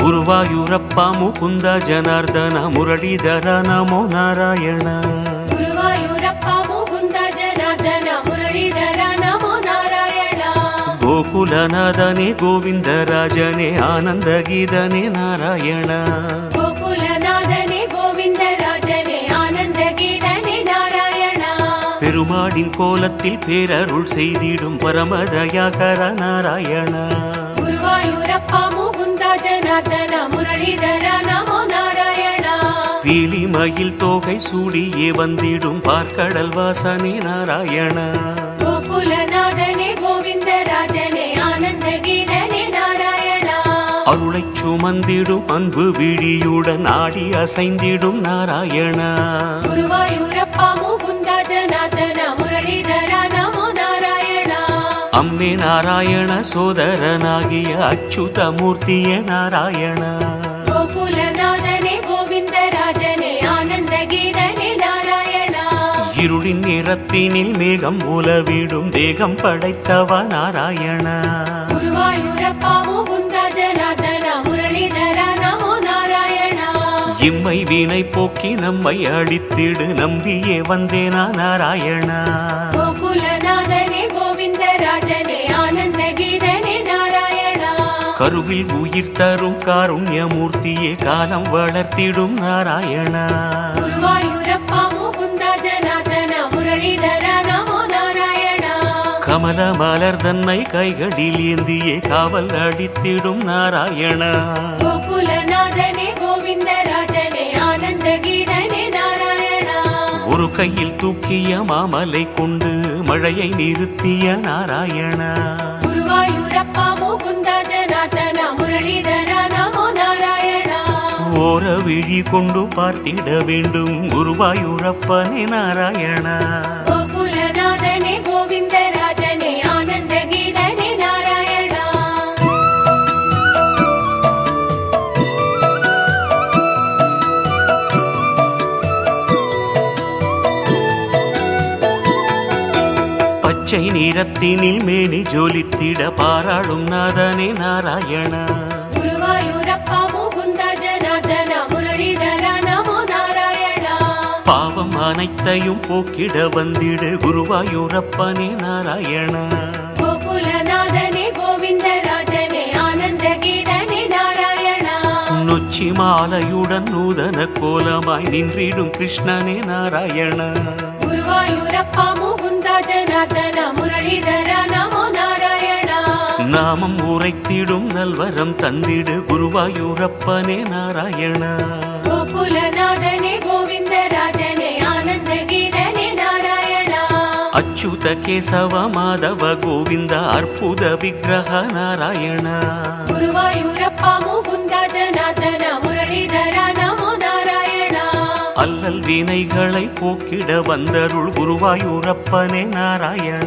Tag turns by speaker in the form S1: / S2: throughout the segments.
S1: ಗುರುವಾಯೂರಪ್ಪ ಮುಕುಂದ ಜನಾರ್ದನ ಮುರಳೀಧರ ನಮೋ ನಾರಾಯಣ
S2: ಗುರುವಾಯೂರಪ್ಪ ಮುಕುಂದ ಜನಾರ್ದನ ಮುರಳೀಧರ ನಮೋ ನಾರಾಯಣ
S1: ಗೋಕುಲನಾದನೆ ಗೋವಿಂದ ರಾಜನೇ ಆನಂದ ಗೀದನೆ ನಾರಾಯಣ
S2: ಗೋಕುಲನಾದನೆ ಗೋವಿಂದ ರಾಜನೇ ಆನಂದ ಗೀதனே நாராயண
S1: பெருமாடின் கோலத்தில் பேரருள் செய்திடும் பரமதயாகர நாராயண
S2: ಗುರುವಾಯೂರಪ್ಪ ಮುಕುಂದ ಜನಾರ್ದನ ಮುರಳೀಧರ ನಮೋ ನಾರಾಯಣ
S1: பீலிமயில் தோகை சூடியே வந்திடும் பார்க்கடல் வாசனே நாராயண
S2: ಗೋಕುಲನಾದನೆ ಗೋವಿಂದ ರಾಜನೇ ಆನಂದ ಗೀதனே நாராயண
S1: அருளைச் சுமந்திடும் அன்பு விழியுடன் ஆடி அசைந்திடும் நாராயண
S2: ಗುರುವಾಯೂರಪ್ಪ ಮುಕುಂದ ಜನಾರ್ದನ ಮುರಳೀಧರ ನಮೋ ನಾರಾಯಣ
S1: அம்மே நாராயண சோதரனாகிய அச்சுத மூர்த்தியே நாராயண
S2: ಗೋಕುಲನಾದನೆ ಗೋವಿಂದ ರಾಜನೇ ಆನಂದ ಗೀதனே நாராயண
S1: இருளின் நிறத்தினில் மேகம் உலவிடும் தேகம் படைத்தவ நாராயண
S2: ಗುರುವಾಯೂರಪ್ಪ ಮುಕುಂದ ಜನಾರ್ದನ ಮುರಳೀಧರ ನಮೋ ನಾರಾಯಣ
S1: இம்மை வினை போக்கி நம்மை அழித்திடு நம்பியே வந்தேனா நாராயண
S2: ಗೋಕುಲನಾದನೆ ಗೋವಿಂದ ರಾಜನೇ ಆನಂದ ಗೀதனே நாராயಣ
S1: கருவில் உயிர் தரும் காருண்யமூர்த்தியே காலம் வளர்த்திடும் நாராயண
S2: ಗುರುವಾಯೂರಪ್ಪ ಮುಕುಂದ ಜನಾರ್ದನ ಮುರಳೀಧರ ನಮೋ ನಾರಾಯಣ
S1: கமல மலர் தன்னை கைகளில் ஏந்தியே காவல் அடித்திடும் நாராயண
S2: ಗೋಕುಲನಾದನೆ ಗೋವಿಂದ ರಾಜನೇ ಆನಂದ ಗೀதனே நாராயಣ
S1: ஒரு கையில் தூக்கிய மாமலை கொண்டு மழையை நிறுத்திய நாராயண
S2: ಗುರುವಾಯೂರಪ್ಪ ಮುಕುಂದ ಜನಾರ್ದನ ಮುರಳೀಧರ ನಮೋ ನಾರಾಯಣ
S1: ஓர விழி கொண்டு பார்த்திட வேண்டும் குருவாயூரப்பனே நாராயண
S2: ಗೋಕುಲನಾದನೆ ಗೋವಿಂದ ರಾಜನೇ ಆನಂದ ಗೀதனே ನಾರಾಯಣ
S1: பச்சை நிறத்தினில் மேனி ஜொலித்திட பாராளும் நாதனே நாராயண
S2: ಗುರುವಾಯೂರಪ್ಪ ಮುಕುಂದ ಜನಾರ್ದನ ಮುರಳೀಧರ ನಮೋ ನಾರಾಯಣ
S1: பாவம் அனைத்தையும் போக்கிட வந்திடு குருவாயூரப்பனே நாராயಣ
S2: ಗೋಕುಲನಾದನೆ ಗೋವಿಂದ ರಾಜನೇ ಆನಂದ ಗೀதனே நாராயಣ
S1: நொச்சி மாலையுடன் நூதன கோலமாய் நின்றிடும் கிருஷ்ணனே நாராயண
S2: ಗುರುವಾಯೂರಪ್ಪ ಮುಕುಂದ ಜನಾರ್ದನ ಮುರಳೀಧರ ನಮೋ ನಾರಾಯಣ
S1: நாமம் உரைத்திடும் நல்வரம் தந்திடு குருவாயூரப்பனே நாராயಣ
S2: ಗೋಕುಲನಾದನೆ ಗೋವಿಂದ ರಾಜನೇ ಆನಂದ ಗೀதனே ನಾರಾಯಣ
S1: அச்சுத கேசவ மாதவ கோவிந்த அற்புத விக்கிரக நாராயಣ
S2: ಗುರುವಾಯೂರಪ್ಪ ಮುಕುಂದ ಜನಾರ್ದನ ಮುರಳೀಧರ ನಮೋ ನಾರಾಯಣ
S1: அல்லல் வினைகளை போக்கிட வந்தருள் குருவாயூரப்பனே நாராயಣ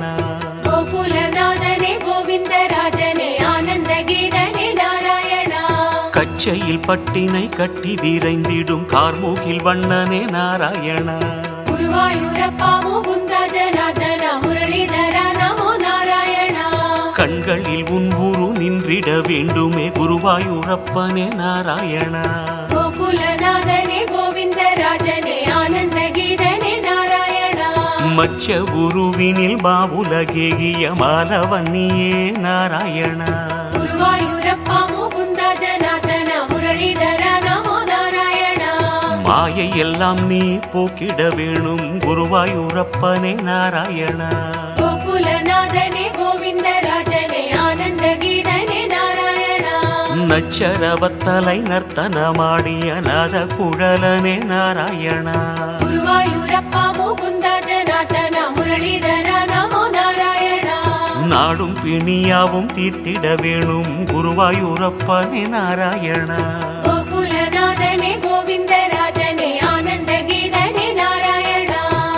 S2: ಗೋಕುಲನಾದನೆ ಗೋವಿಂದ ರಾಜನೇ ಆನಂದ ಗೀதனே ನಾರಾಯಣ
S1: கச்சையில் பட்டினை கட்டி விரைந்திடும் கார்மூகில் வண்ணனே நாராயண
S2: ಗುರುವಾಯೂರಪ್ಪ ಮುಕುಂದ ಜನಾರ್ದನ ಮುರಳೀಧರ ನಮೋ ನಾರಾಯಣ
S1: கண்களில் உன்புரு நின்றிட வேண்டுமே குருவாயூரப்பனே நாராயಣ
S2: ಗೋಕುಲನಾದನೆ ಗೋವಿಂದ ರಾಜನೇ ಆನಂದ ಗೀதனே ನಾರಾಯಣ
S1: மச்ச குருவினில் பாவுலகேகிய மாலவன்னியே நாராயಣ
S2: ಗುರುವಾಯೂರಪ್ಪ ಮುಕುಂದ ಜನಾರ್ದನ ಮುರಳೀಧರ ನಮೋ ನಾರಾಯಣ
S1: மாயை எல்லாம் நீ போக்கிட வேணும் குருவாயூரப்பனே நாராயಣ
S2: ಗೋಕುಲನಾದನೆ ಗೋವಿಂದ ರಾಜನೇ ಆನಂದ ಗೀதனே ನಾರಾಯಣ
S1: நச்சரவத்தலை நர்த்தனமாடிய நாத குழலனே நாராயಣ
S2: ಗುರುವಾಯೂರಪ್ಪ ಮುಕುಂದ ಜನಾರ್ದನ ಮುರಳೀಧರ ನಮೋ ನಾರಾಯಣ
S1: நாடும் பிணியாவும் தீர்த்திட வேணும் குருவாயூரப்பனே நாராயಣ
S2: ಗೋಕುಲನಾದನೆ ಗೋವಿಂದ ರಾಜನೇ ಆನಂದ ಗೀதனே ನಾರಾಯಣ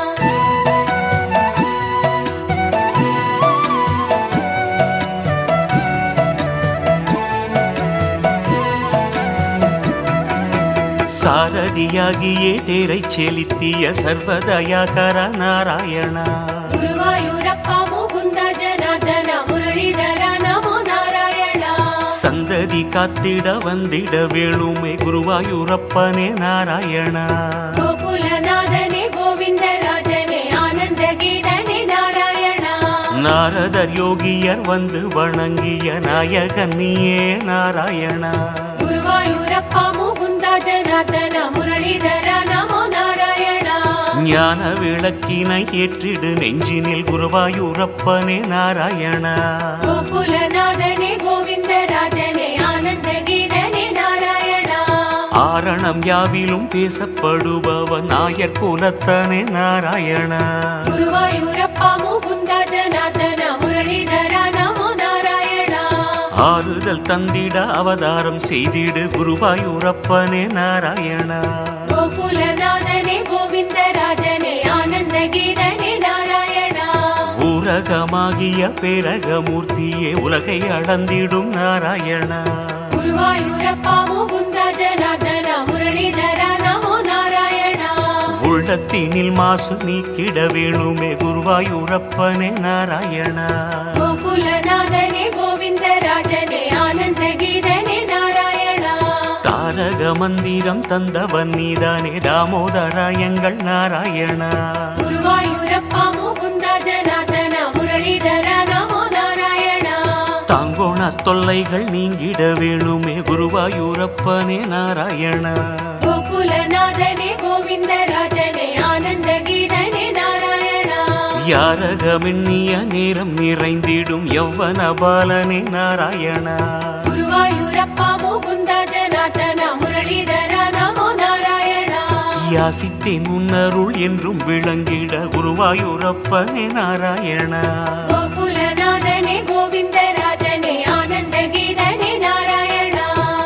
S1: சாரதியாகியே தேரை செலுத்திய சர்வதயாகர நாராயண
S2: ಗುರುವಾಯೂರಪ್ಪ ಮುಕುಂದ ಜನಾರ್ದನ ಮುರಳೀಧರ ನಮೋ ನಾರಾಯಣ
S1: சந்ததி நீ காத்திட வந்திட வேணுமே குருவாயூரப்பனே நாராயணா
S2: கோகுலநாதனே கோவிந்தராஜனே ஆனந்த கீதனே நாராயணா
S1: நாரதர் யோகியர் வந்து வணங்கிய நாயகன் நீயே நாராயணா
S2: குருவாயூரப்பா முகுந்தா ஜனார்தன முரளிதர நமோ நாராயணா
S1: ஞான விளக்கினை ஏற்றிடு நெஞ்சினில் குருவாயூரப்பனே நாராயணா
S2: கோகுலநாதனே கோவிந்தராஜனே ஆனந்த கீதனே நாராயணா
S1: ஆரணம் யாவிலும் பேசப்படுபவன் நாயர் குலத்தனே நாராயணா
S2: குருவாயூரப்பா முகுந்தா ஜனார்தன முரளிதர நமோ நாராயணா
S1: ஆறுதல் தந்திட அவதாரம் செய்திடு குருவாயூரப்பனே நாராயணா
S2: கோகுலநாதனே கோவிந்தராஜனே ஆனந்த கீதனே நாராயணா
S1: ஊரகமாகிய பேரகமூர்த்தியே உலகை அளந்திடும் நாராயணா
S2: குருவாயூரப்பா முகுந்தா ஜனார்தன முரளிதர நமோ நாராயணா
S1: உள்ளத்தினில் மாசு நீக்கிட வேணுமே குருவாயூரப்பனே நாராயணா
S2: கோகுலநாதனே கோவிந்தராஜனே ஆனந்த கீதனே நாராயணா
S1: தாரக மந்திரம் தந்தவன் நீதானே தாமோதரா எங்கள் நாராயணா
S2: குருவாயூரப்பா முகுந்தா ஜனார்தன முரளிதர நமோ நாராயணா
S1: தாங்கோண தொல்லைகள் நீங்கிட வேணுமே குருவாயூரப்பனே நாராயணா
S2: கோகுலநாதனே கோவிந்தராஜனே ஆனந்த கீதனே நாராயணா
S1: யாரகமெண்ணிய நேரம் நிறைந்திடும் யௌவன பாலனே நாராயணா
S2: குருவாயூரப்பா முகுந்தா ஜனார்தன முரளிதர நமோ நாராயணா
S1: யாசித்தேன் உன்னருள் என்றும் விளங்கிட குருவாயூரப்பனே நாராயணா
S2: கோகுலநாதனே கோவிந்தராஜனே ஆனந்த கீதனே நாராயணா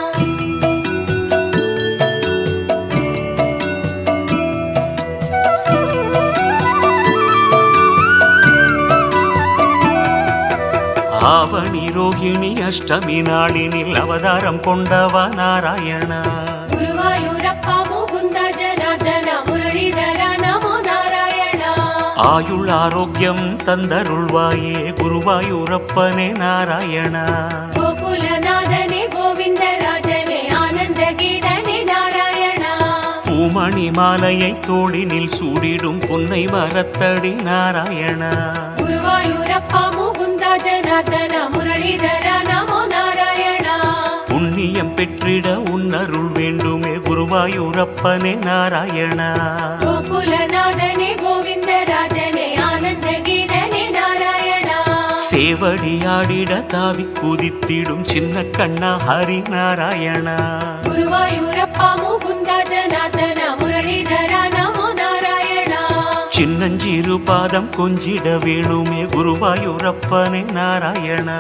S1: ஆவணி ரோகிணி அஷ்டமி நாளினில் அவதாரம் கொண்டவா நாராயணா
S2: குருவாயூரப்பா முகுந்தா ஜனார்தன முரளிதர நமோ நாராயணா
S1: ஆயுள் ஆரோக்கியம் தந்தருள்வாயே குருவாயூரப்பனே நாராயணா
S2: கோகுலநாதனே கோவிந்தராஜனே ஆனந்த கீதனே நாராயணா
S1: பூமணி மாலையை தோளினில் சூடிடும் பொன்னை மரத்தடி நாராயணா
S2: குருவாயூரப்பா முகுந்தா ஜனார்தன முரளிதர நமோ நாராயணா
S1: புண்ணியம் பெற்றிட உன்னருள் வேண்டுமே குருவாயூரப்பனே நாராயணா
S2: கோகுலநாதனே கோவிந்தராஜனே ஆனந்த கீதனே நாராயணா
S1: சேவடியாடிட தாவி குதித்திடும் சின்ன கண்ணா ஹரி நாராயணா
S2: குருவாயூரப்பா முகுந்தா ஜனார்தன முரளிதர நமோ நாராயணா
S1: சின்னஞ்சிறு பாதம் கொஞ்சிட வேணுமே குருவாயூரப்பனே நாராயணா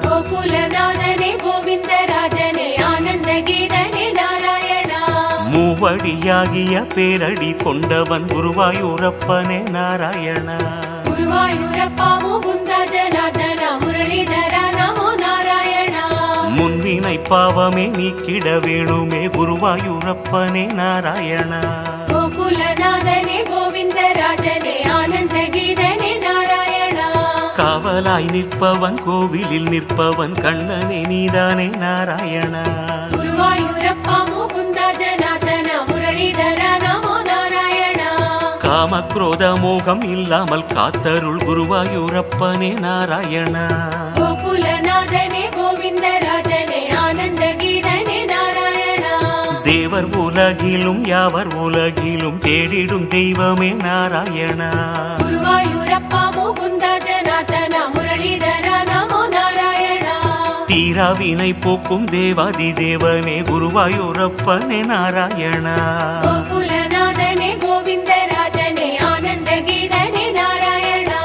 S2: கோகுலநாதனே கோவிந்தராஜனே ஆனந்த கீதனே நாராயணா
S1: மூவடியாகிய பேரடி கொண்டவன் குருவாயூரப்பனே நாராயணா
S2: குருவாயூரப்பா முகுந்தா ஜனார்தன முரளிதர நமோ நாராயணா
S1: முன்வினை பாவமே நீக்கிட வேணுமே குருவாயூரப்பனே நாராயணா
S2: கோகுலநாதனே கோவிந்தராஜனே ஆனந்த கீதனே நாராயணா
S1: காவலாய் நிற்பவன் கோவிலில் நிற்பவன் கண்ணனே நீதானே நாராயணா
S2: குருவாயூரப்பா முகுந்தா ஜனார்தன முரளிதர நமோ நாராயணா
S1: காமக்ரோத மோகம் இல்லாமல் காத்தருள் குருவாயூரப்பனே நாராயணா
S2: கோகுலநாதனே கோவிந்தராஜனே ஆனந்த கீதனே நாராயணா
S1: தேவர் உலகிலும் யாவர் உலகிலும் தேடிடும் தெய்வமே நாராயணா
S2: குருவாயூரப்பா முகுந்தா ஜனார்தன முரளிதர நமோ நாராயணா
S1: தீராவினை போக்கும் தேவாதி தேவனே குருவாயூரப்பனே நாராயணா
S2: கோகுலநாதனே கோவிந்தராஜனே ஆனந்த கீதனே நாராயணா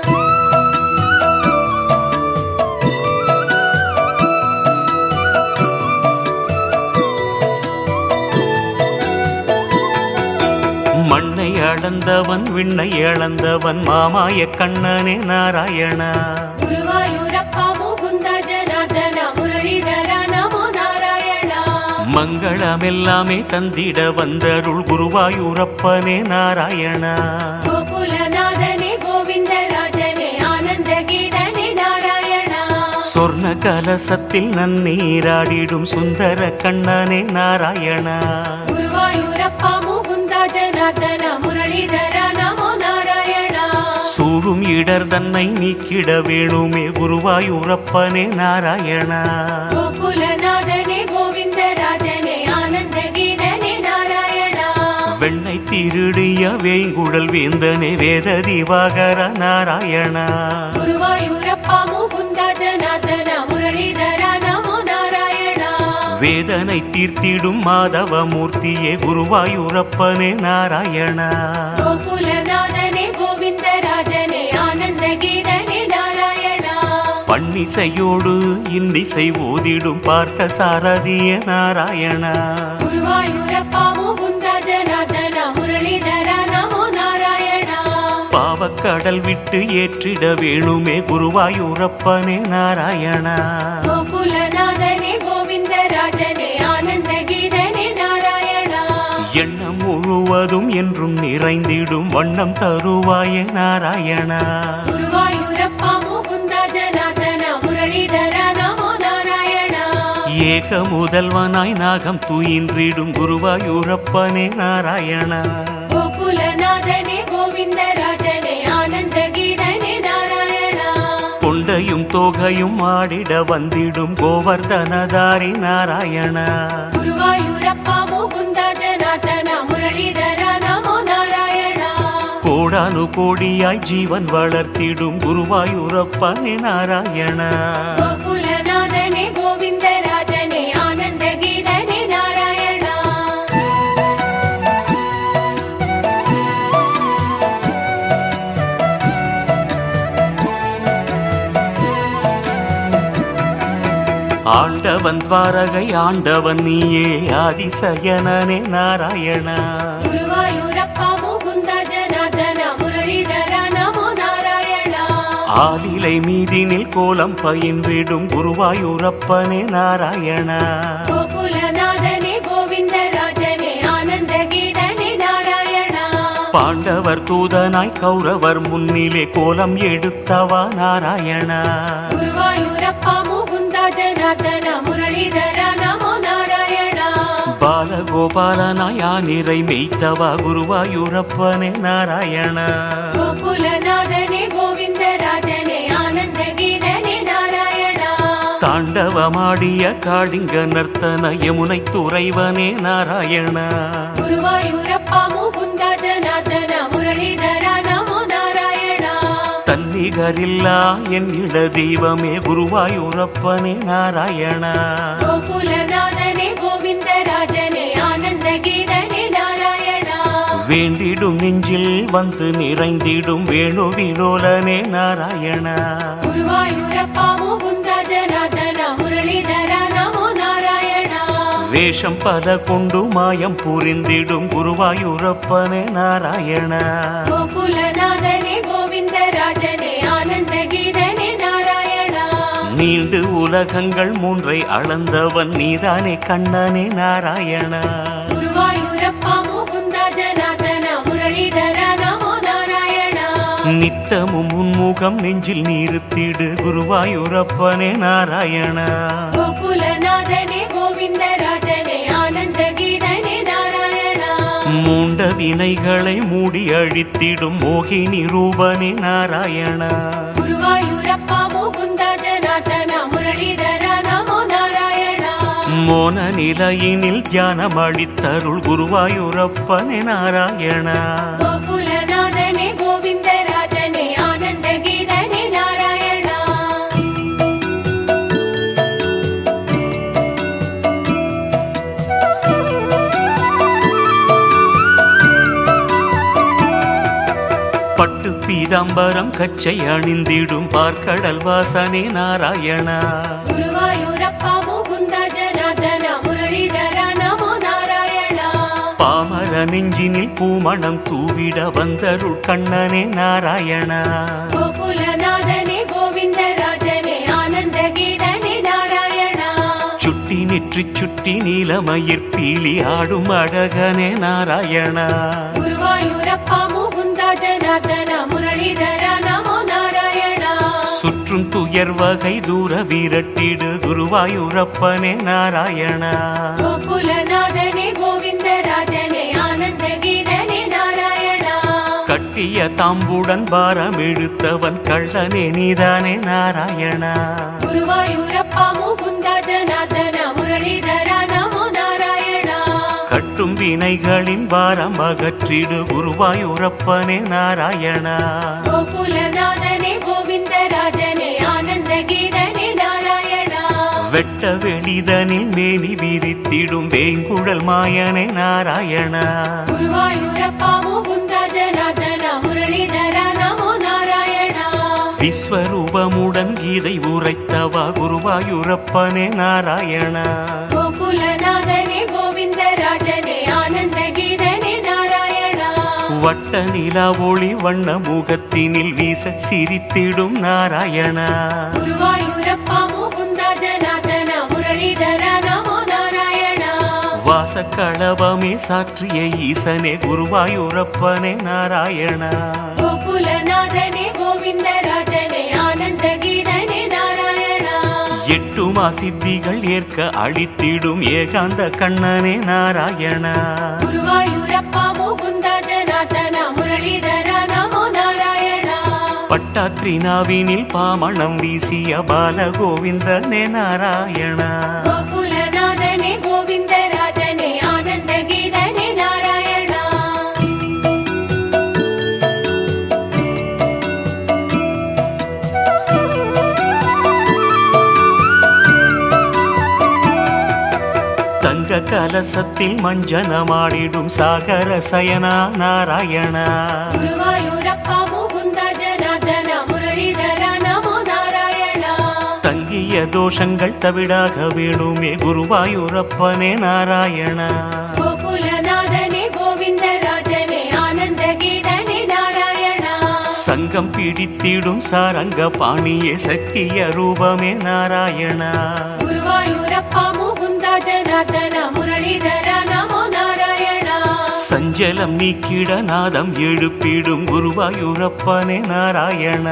S1: மண்ணை அளந்தவன் விண்ணை அளந்தவன் மாமாய கண்ணனே நாராயணா
S2: குருவாயூரப்பா முகுந்தா ஜனார்தன முரளிதர நமோ நாராயணா
S1: மங்களமெல்லாமே தந்திட வந்தருள் குருவாயூரப்பனே நாராயணா
S2: கோகுலநாதனே கோவிந்தராஜனே ஆனந்த கீதனே நாராயணா
S1: சொர்ண கலசத்தில் நன்னீராடிடும் சுந்தர கண்ணனே நாராயணா
S2: குருவாயூரப்பா முகுந்த ஜனார்தன முரளிதர நமோ நாராயண
S1: சூழும் இடர் தன்னை நீக்கிட வேணுமே குருவாயூரப்பனே நாராயணா
S2: கோகுலநாதனே கோவிந்த ராஜனே ஆனந்த கீதனே நாராயண
S1: வெண்ணை திருடிய வேங்குழல் வேந்தனே வேத திவாகர நாராயணா
S2: குருவாயூரப்பா முகுந்த ஜனார்தன முரளிதர நமோ நாராயண
S1: வேதனை தீர்த்திடும் மாதவ மூர்த்தியே குருவாயூரப்பனே நாராயணா
S2: கோகுலநாதனே கோவிந்த ராஜனே ஆனந்த கீதனே நாராயண
S1: பன்னிசையோடு இன்னிசை ஓதிடும் பார்த்த சாரதிய நாராயணா
S2: குருவாயூரப்பா முகுந்த ஜனார்தன முரளிதர நமோ நாராயண
S1: பாவக்கடல் விட்டு ஏற்றிட வேணுமே குருவாயூரப்பனே நாராயணா
S2: கோகுலநாதனே கோவிந்த ராஜனே ஆனந்த கீதனே நாராயண
S1: எண்ணம் முழுவதும் என்றும் நிறைந்திடும் வண்ணம் தருவாய நாராயணா
S2: குருவாயூரப்பா முகுந்த ஜனார்தன முரளிதர நமோ நாராயண
S1: ஏக முதல்வனாய் நாகம் துயின்றிடும் குருவாயூரப்பனே நாராயணா
S2: கோகுலநாதனே கோவிந்த ராஜனே ஆனந்த கீதனே நாராயண
S1: கொண்டையும் தோகையும் ஆடிட வந்திடும் கோவர்தனதாரி நாராயணா
S2: குருவாயூரப்பா முகுந்த ஜனார்தன முரளிதர நமோ நாராயண
S1: கோடானு கோடியாய் ஜீவன் வளர்த்திடும் குருவாயூரப்பனே நாராயணா
S2: கோகுலநாதனே கோவிந்த ராஜனே ஆனந்த கீதனே நாராயண
S1: ஆண்டவன் துவாரகை ஆண்டவன் நீயே ஆதிசயனனே நாராயணா
S2: குருவாயூரப்பா முகுந்த ஜனார்தன முரளிதர நமோ நாராயண
S1: ஆலிலை மீதினில் கோலம் பயின்றிடும் குருவாயூரப்பனே நாராயணா
S2: கோகுலநாதனே கோவிந்த ராஜனே ஆனந்த கீதனே நாராயண
S1: பாண்டவர் தூதனாய் கௌரவர் முன்னிலே கோலம் எடுத்தவா நாராயணா
S2: குருவாயூரப்பா முகுந்த ஜனார்தன முரளிதர நமோ நாராயண
S1: பாலகோபாலனாய் ஆனிரை மெய்த்தவா குருவாயூரப்பனே நாராயணா
S2: கோகுலநாதனே கோவிந்த ராஜனே ஆனந்த கீதனே நாராயண
S1: தாண்டவமாடிய காளிங்க நர்த்தன யமுனை துறைவனே நாராயணா
S2: குருவாயூரப்பா முகுந்த ஜனார்தன முரளிதர நமோ நாராயண
S1: தன்னிகரில்லா என் இள தெய்வமே குருவாயூரப்பனே நாராயணா
S2: கோகுலநாதனே கோவிந்த ராஜனே ஆனந்த கீதனே நாராயண
S1: வேண்டிடும் நெஞ்சில் வந்து நிறைந்திடும் வேணு விலோலனே நாராயணா
S2: குருவாயூரப்பா முகுந்த ஜனார்தன முரளிதர நமோ நாராயண
S1: வேஷம் பல கொண்டு மாயம் புரிந்திடும் குருவாயூரப்பனே நாராயணா
S2: கோகுலநாதனே கோவிந்த ராஜனே ஆனந்த கீதனே நாராயண
S1: நீண்டு உலகங்கள் மூன்றை அளந்தவன் நீதானே கண்ணனே நாராயணா
S2: குருவாயூரப்பா முகுந்த ஜனார்தன முரளிதர நமோ நாராயண
S1: நித்தமும் உன்முகம் நெஞ்சில் நிறுத்திடு குருவாயூரப்பனே நாராயணா
S2: கோகுலநாதனே கோவிந்த ராஜனே ஆனந்த கீதனே நாராயண
S1: மூண்ட வினைகளை மூடி அழித்திடும் மோகினி ரூபனே நாராயணா
S2: குருவாயூரப்பா முகுந்த ஜனார்தன முரளிதர நமோ நாராயண
S1: மோன நிலையினில் தியானம் அளித்தருள் குருவாயூரப்பனே நாராயணா
S2: கோகுலநாதனே கோவிந்த ராஜனே ஆனந்த கீதனே நாராயண
S1: பட்டு பீதாம்பரம் கச்சை அணிந்திடும் பார்க்கடல் வாசனே நாராயணா
S2: குருவாயூரப்பா முகுந்த ஜனார்தன முரளிதர நமோ நாராயண
S1: பாமர நெஞ்சினில் பூமணம் தூவிட வந்தருள் கண்ணனே நாராயணா
S2: கோகுலநாதனே கோவிந்த ராஜனே ஆனந்த கீதனே நாராயண
S1: சுட்டி நெற்றி சுட்டி நீலமயிர் பீலி ஆடும் அழகனே நாராயணா
S2: குருவாயூரப்பா முகுந்த ஜனார்தன முரளிதர நமோ நாராயண
S1: சுற்றும் துயர் வகை தூர விரட்டிடு குருவாயூரப்பனே நாராயணா
S2: கோகுலநாதனே கோவிந்தராஜனே ஆனந்த கீதனே நாராயணா
S1: கட்டிய தாம்புடன் பாரம் எடுத்தவன் கள்ளனே நீதானே நாராயணா
S2: குருவாயூரப்பா முகுந்தா ஜனார்தன முரளிதர நமோ நாராயணா
S1: கட்டும் வினைகளின் பாரம் அகற்றிடு குருவாயூரப்பனே நாராயணா
S2: கோகுலநாதனே கோவிந்தராஜனே ஆனந்த கீதனே நாராயணா
S1: வெட்ட வெளிதனில் மேனி விரித்திடும் வேங்குழல் மாயனே நாராயணா
S2: குருவாயூரப்பா முகுந்தா ஜனார்தன முரளிதர நமோ நாராயணா
S1: விஸ்வரூபமுடன் கீதை உரைத்தவா குருவாயூரப்பனே நாராயணா
S2: கோகுலநாதனே கோவிந்தராஜனே ஆனந்த கீதனே நாராயணா
S1: வட்ட நிலா ஒளி வண்ண முகத்தினில் வீச சிரித்திடும் நாராயணா
S2: குருவாயூரப்பா முகுந்தா ஜனார்தன முரளிதர நமோ நாராயணா
S1: வாசக்களவமே சாற்றிய ஈசனே குருவாயூரப்பனே நாராயணா
S2: கோகுலநாதனே கோவிந்தராஜனே ஆனந்த கீதனே நாராயணா
S1: எட்டுமா சித்திகள் ஏற்க அளித்திடும் ஏகாந்த கண்ணனே நாராயணா
S2: குருவாயூரப்பா முகுந்தா ஜனார்தன முரளிதர நமோ நாராயணா
S1: பட்டாத்ரினாவினில் பாமணம் வீசிய பாலகோவிந்தனே நாராயணா
S2: கோகுலநாதனே கோவிந்தராஜனே ஆனந்த கீதனே நாராயணா
S1: தங்க கலசத்தில் மஞ்சனமாடிடும் சாகர சயனா நாராயணா
S2: குருவாயூரப்பா முகுந்தா ஜனார்தன முரளிதர நமோ நாராயணா
S1: தங்கிய தோஷங்கள் தவிடாக வேணுமே குருவாயூரப்பனே நாராயணா
S2: கோகுலநாதனே கோவிந்தராஜனே ஆனந்த கீதனே நாராயணா
S1: சங்கம் பிடித்திடும் சாரங்க பாணியே சக்திய ரூபமே நாராயணா
S2: குருவாயூரப்பா முகுந்தா ஜனார்தன முரளிதர நமோ நாராயணா
S1: சஞ்சலம் நீக்கிட நாதம் எழுப்பிடும் குருவாயூரப்பனே நாராயணா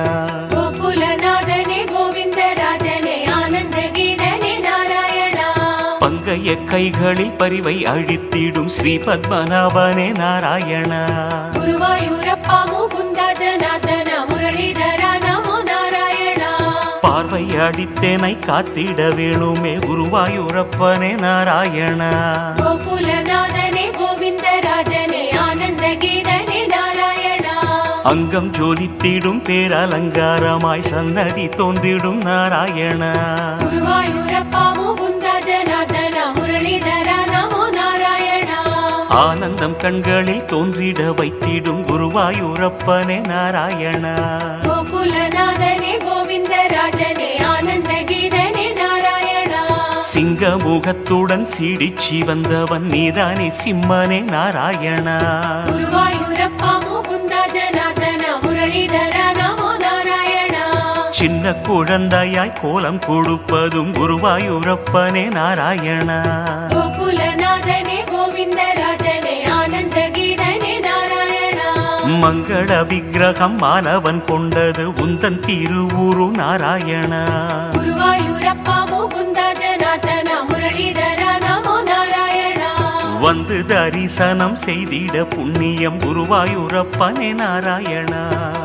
S2: கோகுலநாதனே கோவிந்தராஜனே ஆனந்த கீதனே நாராயணா
S1: பங்கைய கைகளில் பரிவை அழித்திடும் ஸ்ரீ பத்மநாபனே நாராயணா
S2: குருவாயூரப்பா முகுந்தா ஜனார்தன முரளிதர நமோ நாராயணா
S1: பார்வை அடித்தேனை காத்திட வேணுமே குருவாயூரப்பனே நாராயணா
S2: கோகுலநாதனே கோவிந்தராஜனே ஆனந்த கீதனே நாராயணா
S1: அங்கம் ஜோலித்திடும் பேரலங்காரமாய் சன்னதி தோன்றிடும் நாராயணா
S2: குருவாயூரப்பா முகுந்தா ஜனார்தன முரளிதர நமோ நாராயணா
S1: ஆனந்தம் கண்களில் தோன்றிட வைத்திடும் குருவாயூரப்பனே நாராயணா
S2: கோகுலநாதனே கோவிந்தராஜனே ஆனந்த கீதனே நாராயணா
S1: சிங்க முகத்துடன் சீடிச்சி வந்தவன் நீதானே சிம்மனே நாராயணா
S2: குருவாயூரப்பா முகுந்தா ஜனார்தன முரளிதர நமோ நாராயணா
S1: சின்ன குழந்தையாய் கோலம் கொடுப்பதும் குருவாயூரப்பனே நாராயணா
S2: கோகுலநாதனே கோவிந்தராஜனே ஆனந்த கீதனே நாராயணா
S1: மங்கள விக்கிரகம் மாணவன் கொண்டது உந்தன் திருவுரு நாராயணா
S2: குருவாயூரப்பா முகுந்தா ஜனார்தன முரளிதர நமோ நாராயணா
S1: வந்து தரிசனம் செய்திட புண்ணியம் குருவாயூரப்பனே நாராயணா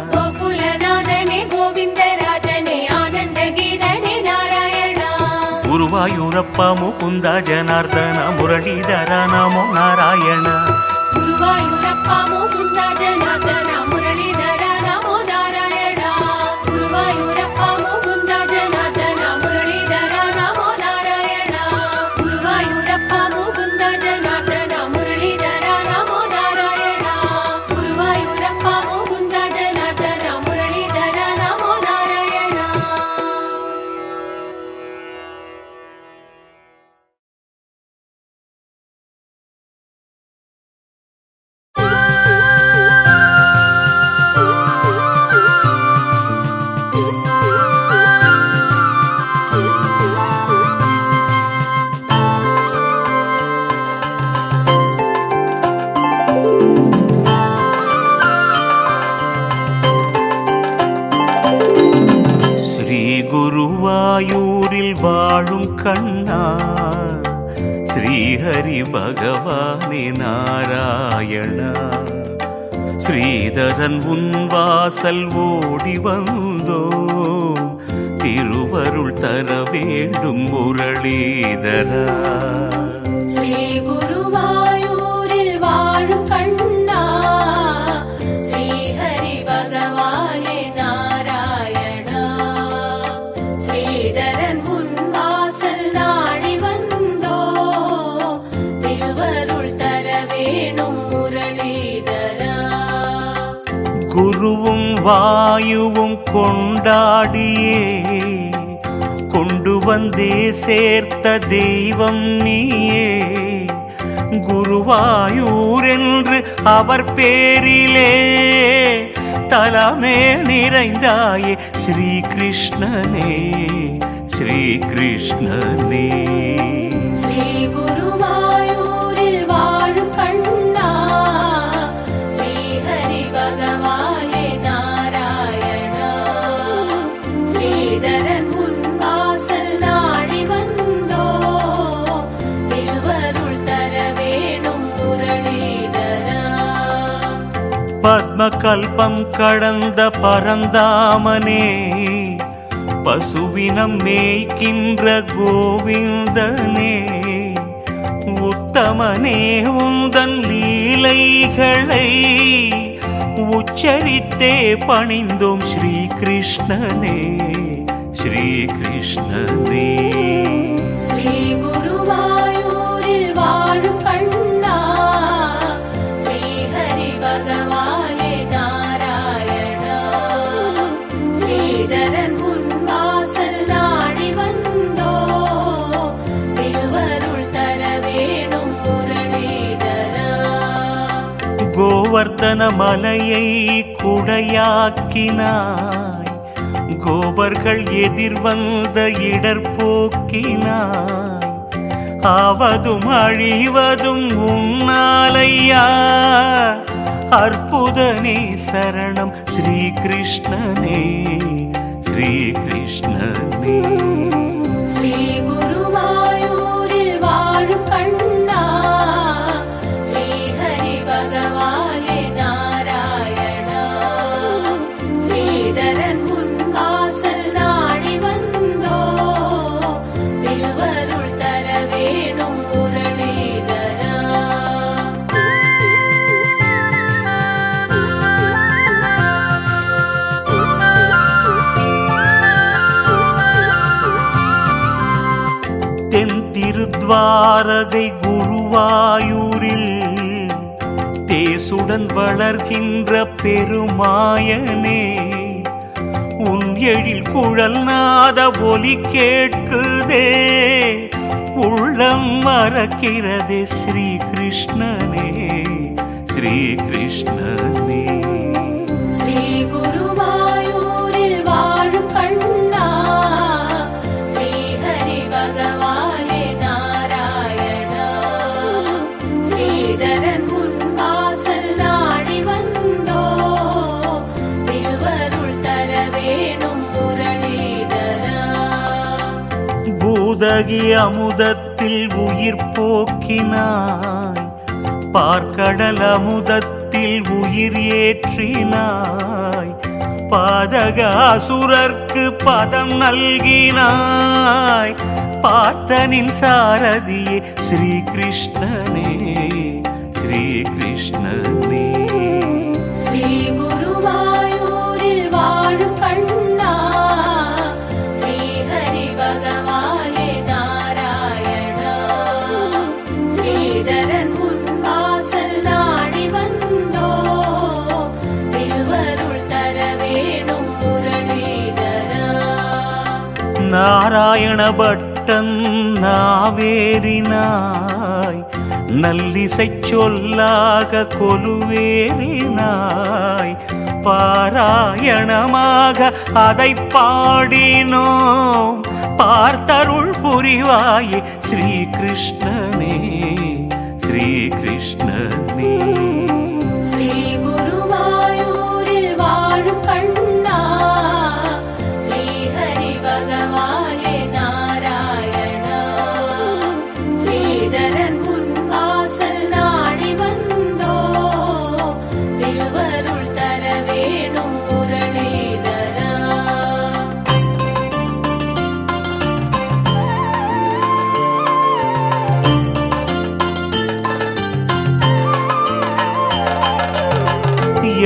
S2: கோகுலநாதனே கோவிந்தராஜனே ஆனந்த கீதனே நாராயணா
S1: குருவாயூரப்ப முகுந்த ஜனார்தன முரளிதர நமோ நாராயணா
S2: குருவாயூரப்பா முகுந்தா ஜனார்தன முரளிதர நமோ நாராயணா குருவாயூரப்பா முகுந்தா ஜனார்தன முரளிதர நமோ நாராயணா குருவாயூரப்பா முகுந்தா ஜனார்தன முரளிதர நமோ நாராயணா குருவாயூரப்பா முகுந்தா ஜனார்தன முரளிதர நமோ நாராயணா
S3: Thank you.
S1: கண்ணா ஸ்ரீஹரி பகவானே நாராயணா ஸ்ரீதரன் உன் வாசல் ஓடி வந்தோம் திருவருள் தர வேண்டும் முரளீதரா
S2: ஸ்ரீ குருவாயூரில் வாழும் கண்ணா ஸ்ரீஹரி பகவானே நாராயணா ஸ்ரீதரன் உன் வாசல் நாடி வந்தோ திருவருள் தர வேணும் முரளிதரா
S1: குருவும் வாயுவும் கொண்டாடியே கொண்டு வந்தே சேர்த்த தெய்வம் நீயே குருவாயூர் என்று அவர் பேரிலே தலமே நிறைந்தாயே ஸ்ரீ கிருஷ்ணனே ஸ்ரீ கிருஷ்ணனே
S2: ஸ்ரீ குருவாயூரில் வாழும் கண்ணா ஸ்ரீஹரி பகவானே நாராயணா ஸ்ரீதரன் உன் வாசல் நாடி வந்தோ திருவருள் தர வேணும் முரளிதரா
S1: பத்ம கல்பம் கடந்த பரந்தாமனே பசுவினம் மேய்க்கின்ற கோவிந்தனே உத்தமனே உந்தன் லீலைகளை உச்சரித்தே பணிந்தோம் ஸ்ரீ கிருஷ்ணனே ஸ்ரீ கிருஷ்ணனே
S2: ஸ்ரீ குருவாயூரில் வாழும் கண்ணா ஸ்ரீஹரி பகவானே நாராயணா ஸ்ரீதரன் உன் வாசல் நாடி வந்தோ திருவருள் தர வேணும் முரளிதரா
S1: கோவர்த்தன மலையை குடையாக்கினாய் கோபர்கள் எதிர் வந்த இடர் போக்கினாய் ஆவதும் அழிவதும் உன்னாலையா அற்புதனே சரணம் ஸ்ரீ கிருஷ்ணனே ஸ்ரீ கிருஷ்ணனே
S2: ஸ்ரீ குருவாயூரில் வாழும் கண்ணா ஸ்ரீஹரி பகவானே நாராயணா ஸ்ரீதரன் உன் வாசல் நாடி வந்தோ திருவருள் தர வேணும் முரளிதரா
S1: தென் திருத்வாரகை குருவாயூரில் தேசுடன் வளர்கின்ற பெருமாயனே உன் எழில் குழல் நாத ஒலி கேட்குதே உள்ளம் மறக்கிறதே ஸ்ரீ கிருஷ்ணனே ஸ்ரீ கிருஷ்ணனே
S2: ஸ்ரீ குருவாயூரில் வாழும் கண்ணா ஸ்ரீஹரி பகவானே நாராயணா ஸ்ரீதரன் உன் வாசல் நாடி வந்தோ திருவருள் தர வேணும் முரளிதரா
S1: பூதகி அமுதத்தில் உயிர் போக்கினாய் பார்க்கடல் அமுதத்தில் உயிர் ஏற்றினாய் பாதகாசுரர்க்கு பதம் நல்கினாய் பார்த்தனின் சாரதியே ஸ்ரீ கிருஷ்ணனே ஸ்ரீ கிருஷ்ணனே
S2: ஸ்ரீ குருவாயூரில் வாழும் கண்ணா ஸ்ரீஹரி பகவானே நாராயணா ஸ்ரீதரன் உன் வாசல் நாடி வந்தோ திருவருள் தர வேணும் முரளிதரா
S1: நாராயண பட்டன் நாவேறினாய் நல்லிசை சொல்லாக கொலுவேறினாய் பாராயணமாக அதை பாடினோம் பார்த்தருள் புரிவாயே ஸ்ரீ கிருஷ்ணனே ஸ்ரீ கிருஷ்ணனே
S2: ஸ்ரீ குருவாயூரில் வாழும் கண்ணா ஸ்ரீஹரி பகவானே நாராயணா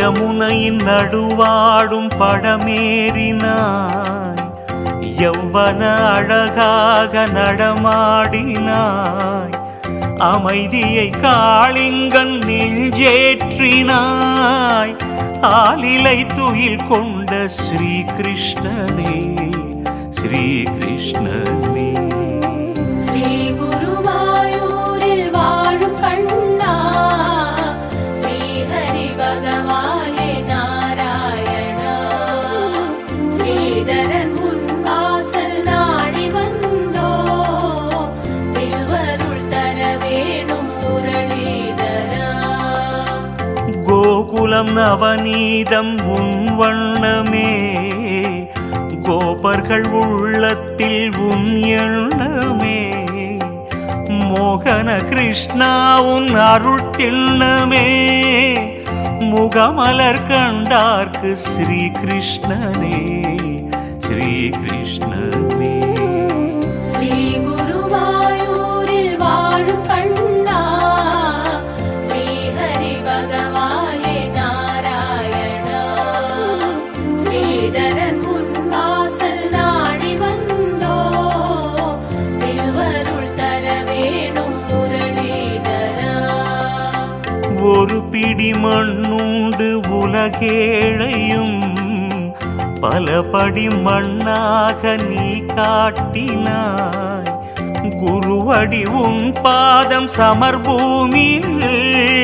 S1: யமுனையின் நடுவாடும் படமேறினாய் யவ்வன அழகாக நடமாடினாய் அமைதியை காளிங்கன் நெஞ்சேற்றினாய் ஆலிலை துயில் கொண்ட ஸ்ரீ கிருஷ்ணனே ஸ்ரீ கிருஷ்ணனே
S2: ஸ்ரீ குருவாயூரில் வாழும் கண்ணா ஸ்ரீஹரி பகவானே நாராயணா ஸ்ரீதரன் முன் வாசல் நாடி வந்தோ திருவருள் தர வேணும் முரளிதரா
S1: கோகுலம் நவநீதம் உன் வண்ணமே கோபர்கள் உள்ளத்தில் உன் எண்ணமே மோகன கிருஷ்ணா உன் அருள் திண்ணமே முகமலர் கண்டார்க்கு ஸ்ரீ கிருஷ்ணனே ஸ்ரீ கிருஷ்ணனே
S2: ஸ்ரீ குருவாயூரில் வாழும் கண்ணா ஸ்ரீஹரி பகவானே நாராயணா ஸ்ரீதரன் முன் வாசல் நாடி வந்தோ திருவருள் தர வேணும் முரளிதரா
S1: ஒரு பிடி மண்ணுண்டு உலகேழையும் பலபடி மண்ணாக நீ காட்டினாய் குருவடி உன் பாதம் சமர்பூமியில்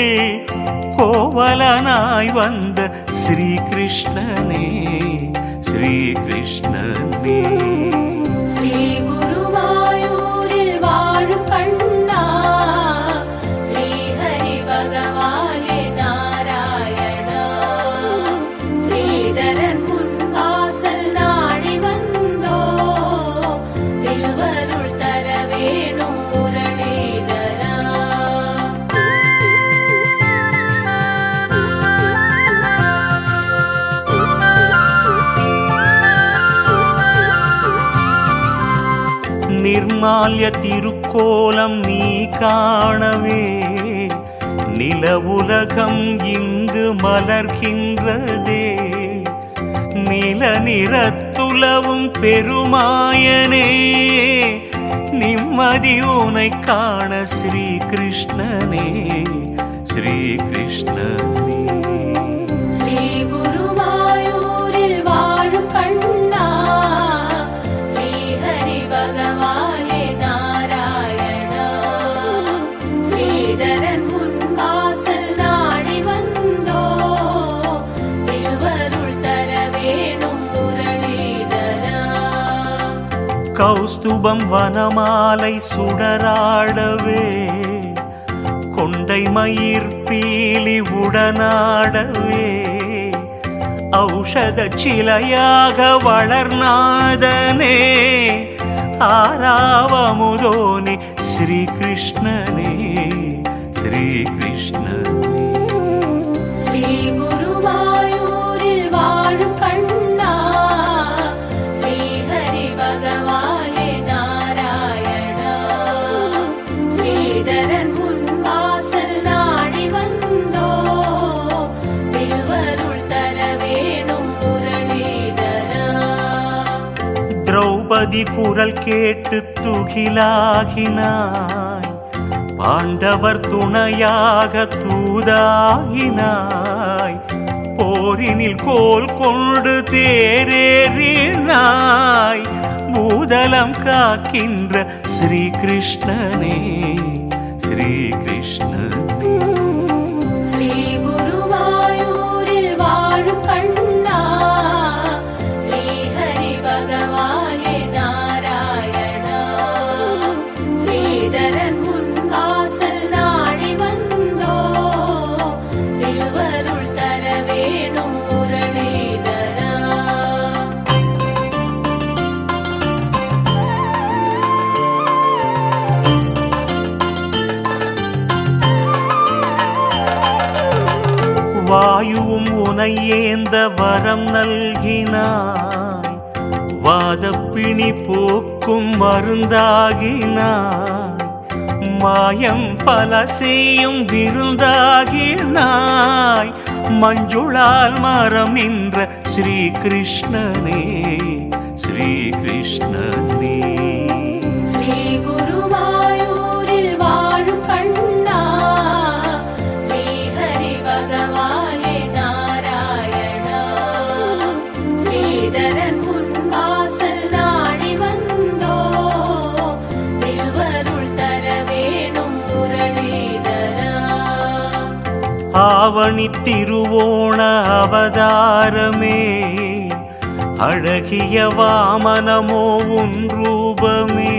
S1: கோவலனாய் வந்த ஸ்ரீ கிருஷ்ணனே ஸ்ரீ கிருஷ்ணனே
S2: ஸ்ரீ குருவாயூரில் வாழும் கண்ணா ஸ்ரீஹரி பகவானே நாராயணா ஸ்ரீதரன் முன் வாசல் நாடி வந்தோ திருவருள் தர வேணும் முரளிதரா
S1: நிர்மால்ய திருக்கோலம் நீ காணவே நில உலகம் இங்கு மலர்கின்றதே நில நிறத்துலவும் பெருமாயனே நிம்மதி உனை காண ஸ்ரீ கிருஷ்ணனே ஸ்ரீ கிருஷ்ணனே
S2: ஸ்ரீ குருவாயூரில் வாழும் கண்ணா ஸ்ரீஹரி பகவானே நாராயணா ஸ்ரீதரன் முன் வாசல் நாடி வந்தோ திருவருள் தர வேணும் முரளிதரா
S1: கௌஸ்துபம் வனமாலை சுடராடவே கொண்டை மயிர் பீலி உடனாடவே ஔஷத சிலையாக வளர்நாதனே ஆராவமுதோனே ஸ்ரீ கிருஷ்ணனே ஸ்ரீ கிருஷ்ணனே
S2: ஸ்ரீ குருவாயூரில் வாழும் கண்ணா ஸ்ரீஹரி பகவானே நாராயணா ஸ்ரீதரன் முன் வாசல் நாடி வந்தோ திருவருள் தர வேணும் முரளிதரா
S1: திரௌபதி குரல் கேட்டு துகிலாகினாய் பாண்டவர் துணையாக தூதாகினாய் போரினில் கோல் கொண்டு தேரேறினாய் பூதலம் காக்கின்ற ஸ்ரீ கிருஷ்ணனே ஸ்ரீ கிருஷ்ணனே
S2: ஸ்ரீ குருவாயூரில் வாழும் கண்ணா ஸ்ரீஹரி பகவானே நாராயணா ஸ்ரீதரன் முன் வாசல் நாடி வந்தோ திருவருள் தர வேணும் முரளிதரா
S1: வாயுவும் உனை ஏந்த வரம் நல்கினாய் வாதப்பிணி போக்கும் மருந்தாகினாய் மாயம் பல செய்யும் விருந்தாகினாய் மஞ்சுளால் மரம் நின்ற ஸ்ரீ கிருஷ்ணனே ஸ்ரீ கிருஷ்ணனே
S2: ஸ்ரீ குருவாயூரில் வாழும் கண்ணா ஸ்ரீஹரி பகவானே நாராயணா ஸ்ரீதரன் முன் வாசல் நாடி வந்தோ திருவருள் தர வேணும் முரளிதரா
S1: ஆவணி திருவோண அவதாரமே அழகிய வாமனமோ உன் ரூபமே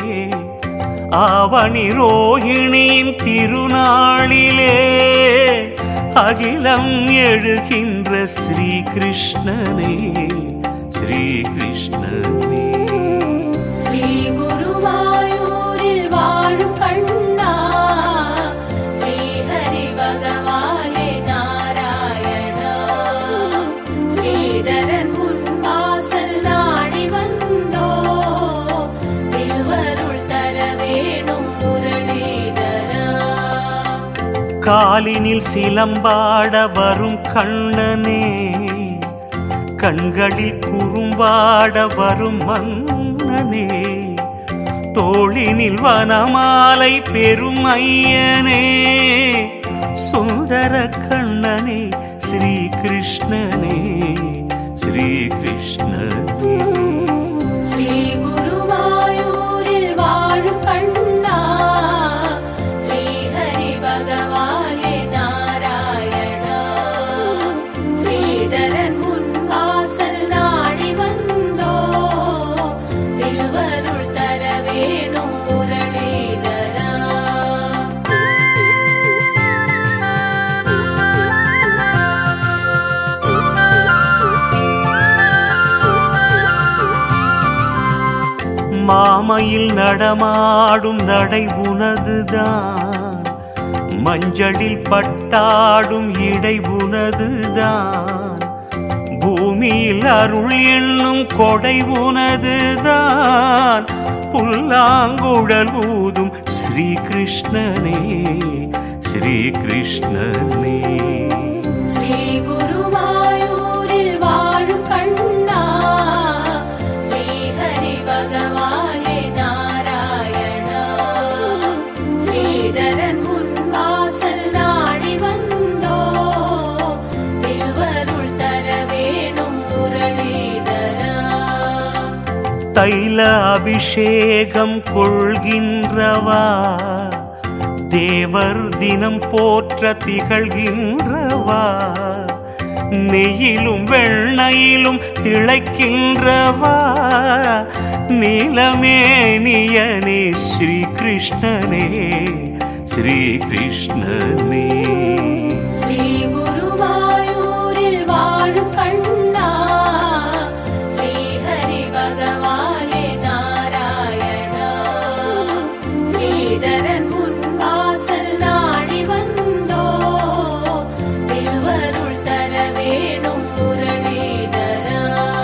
S1: ஆவணி ரோகிணியின் திருநாளிலே அகிலம் எழுகின்ற ஸ்ரீ கிருஷ்ணனே ஸ்ரீ கிருஷ்ணனே
S2: ஸ்ரீ குருவாயூரில் வாழும் கண்ணா ஸ்ரீஹரி பகவானே நாராயணா ஸ்ரீதரன் முன் வாசல் நாடி வந்தோ திருவருள் தர வேணும் முரளிதரா
S1: காலினில் சிலம்பாட வரும் கண்ணனே கண்களில் குறும்பாட வரும் மன்னனே தோளினில் வனமாலை பெரும் ஐயனே சுந்தர கண்ணனே ஸ்ரீ கிருஷ்ணனே ஸ்ரீ கிருஷ்ணனே
S2: ஸ்ரீ குருவாயூரில் வாழும் கண்ணா ஸ்ரீஹரி பகவானே நாராயணா ஸ்ரீதரன் முன் வாசல் நாடி வந்தோ திருவருள் தர வேணும் முரளிதரா
S1: மாமையில் நடமாடும் நடை உனதுதான் மஞ்சளில் பட்டாடும் இடை உனதுதான் பூமியில் அருள் என்னும் கொடை உனதுதான் புல்லாங்குழல் ஊதும் ஸ்ரீ கிருஷ்ணனே ஸ்ரீ கிருஷ்ணனே
S2: ஸ்ரீ குருவாயூரில் வாழும் கண்ணா ஸ்ரீஹரி பகவானே நாராயணா ஸ்ரீதரன் முன் வாசல் நாடி வந்தோ திருவருள் தர வேணும் முரளிதரா
S1: தைல அபிஷேகம் கொள்கின்றவா தேவர் தினம் போற்ற திகழ்கின்றவா நெய்யிலும் வெண்ணையிலும் திளைக்கின்றவா நீலமேனியனே ஸ்ரீ கிருஷ்ணனே ஸ்ரீ கிருஷ்ணனே
S2: ஸ்ரீ குருவாயூரில் வாழும் கண்ணா ஸ்ரீஹரி பகவானே நாராயணா ஸ்ரீதரன் முன் வாசல் நாடி வந்தோ திருவருள் தர வேணும் முரளிதரா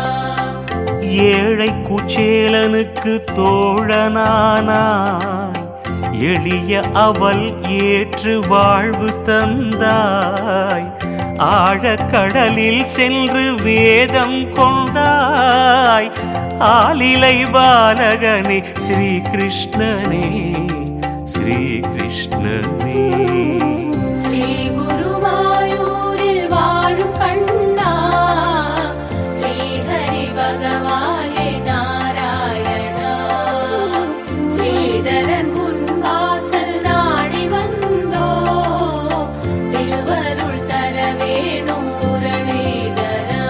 S1: ஏழை குச்சேலனுக்கு தோழனானாய் எளிய அவல் ஏற்று வாழ்வு தந்தாய் ஆழக்கடலில் சென்று வேதம் கொண்டாய் ஆலிலை பாலகனே ஸ்ரீ கிருஷ்ணனே ஸ்ரீ கிருஷ்ணனே
S2: ஸ்ரீ குருவாயூரில் வாழும் கண்ணா ஸ்ரீஹரி பகவானே நாராயணா ஸ்ரீதரன் முன் வாசல் நாடி வந்தோ திருவருள் தர வேணும் முரளிதரா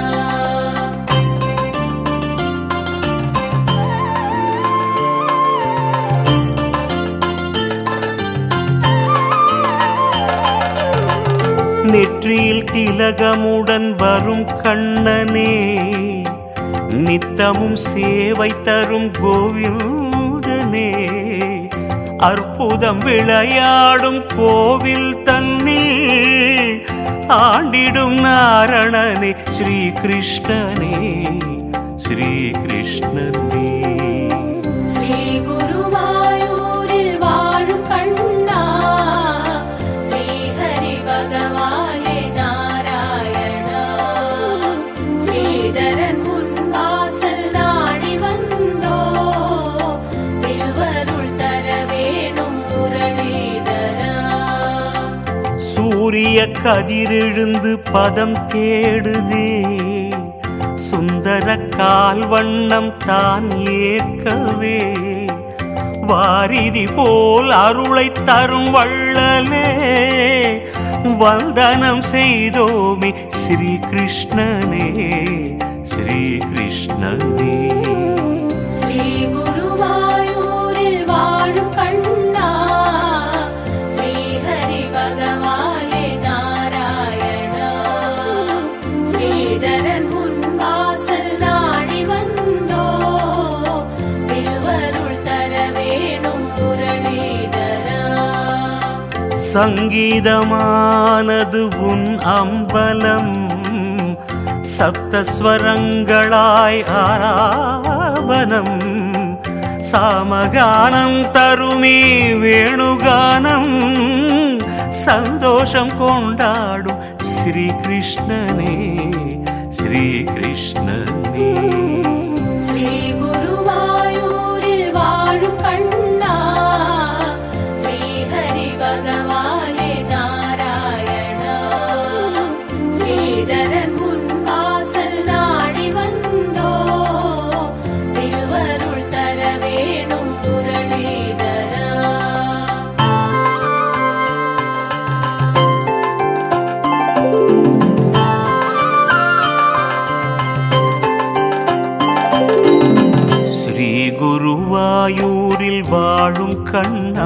S1: நெற்றியில் திலகமுடன் வரும் கண்ணனே நித்தமும் சேவை தரும் கோவிந்தனே அற்புதம் விளையாடும் கோவில் தன்னில் ஆண்டிடும் நாரணனே ஸ்ரீ கிருஷ்ணனே ஸ்ரீ கிருஷ்ணனே
S2: ஸ்ரீ குருவாயூரில் வாழும் கண்ணா ஸ்ரீஹரி பகவானே நாராயணா
S1: சூரிய கதிரெழுந்து பதம் தேடுதே சுந்தர கால் வண்ணம் தான் ஏற்கவே வாரிதி போல் அருளை தரும் வள்ளலே வந்தனம் செய்தோமே ஸ்ரீ கிருஷ்ணனே ஸ்ரீ கிருஷ்ணனே
S2: ஸ்ரீ குருவாயூரில் வாழும் கண்ணா ஸ்ரீஹரி பகவானே நாராயணா ஸ்ரீதரன் முன் வாசல் நாடி வந்தோ திருவருள் தர வேணும் முரளிதரா
S1: சங்கீதமானது உன் அம்பலம் சப்தஸ்வரங்களாய் ஆராபனம் சாமகானம் தருமே வேணுகானம் சந்தோஷம் கொண்டாடும் ஸ்ரீ கிருஷ்ணனே ஸ்ரீ கிருஷ்ணனே
S2: ஸ்ரீ குருவாயூரில் வாழும் கண்ணா ஸ்ரீஹரி பகவானே நாராயணா ஸ்ரீதரன் முன் வாசல் நாடி வந்தோ திருவருள் தர வேணும் முரளிதரா
S1: ஸ்ரீ குருவாயூரில் வாழும் கண்ணா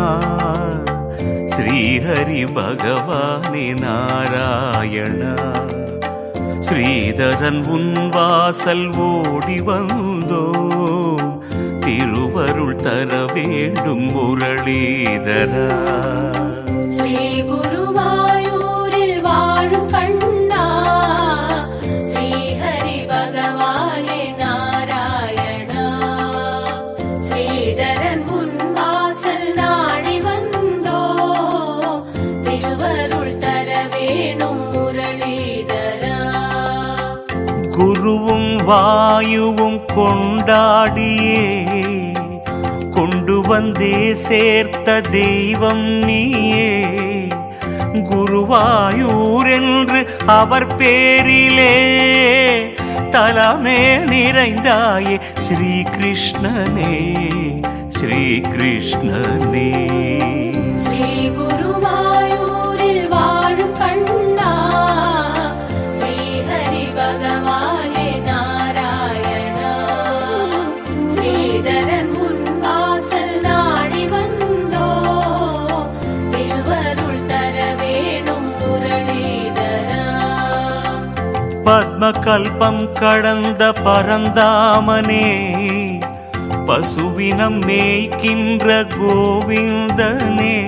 S1: ஸ்ரீஹரி பகவானே நாராயணா ஸ்ரீதரன் உன் வாசல் ஓடி வந்தோ திருவருள் தர வேண்டும் முரளிதரா
S2: ஸ்ரீ குருவாயூரில் வாழும் கண்ணா ஸ்ரீஹரி பகவானே நாராயணா ஸ்ரீதரன் முன் வாசல் நாடி வந்தோ திருவருள் தர வேணும் முரளிதரா
S1: குருவும் வாயுவும் கொண்டாடியே கொண்டு வந்தே சேர்த்த தெய்வம் நீயே குருவாயூர் என்று அவர் பேரிலே தலமே நிறைந்தாயே ஸ்ரீ கிருஷ்ணனே ஸ்ரீ கிருஷ்ணனே
S2: ஸ்ரீ குருவாயூரில் வாழும் கண்ணா ஸ்ரீஹரி பகவானே நாராயணா ஸ்ரீதரன் முன் வாசல் நாடி வந்தோ திருவருள் தர வேணும் முரளிதரா
S1: பத்மகல்பம் கடந்த பரந்தாமனே பசுவினம் மேய்க்கின்ற கோவிந்தனே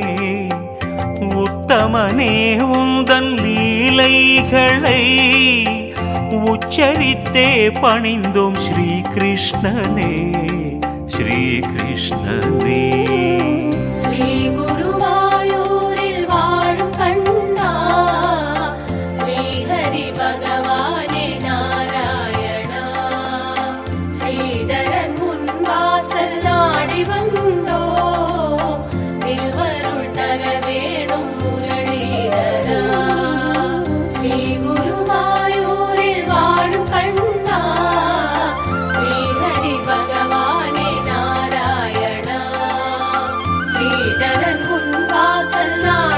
S1: உத்தமனே உந்தன் லீலைகளை உச்சரித்தே பணிந்தோம் ஸ்ரீ கிருஷ்ணனே ஸ்ரீ கிருஷ்ணனே
S2: ஸ்ரீ குருவாயூரில் வாழும் கண்ணா ஸ்ரீஹரி பகவானே நாராயணா ஸ்ரீதரன் முன் வாசல் நாடி வந்தோ திருவருள் தர வேணும் முரளிதரா ஸ்ரீ குருவாயூரில் வாழும் கண்ணா ஸ்ரீஹரி பகவானே நாராயணா ஸ்ரீதரன் முன் வாசல் நாடி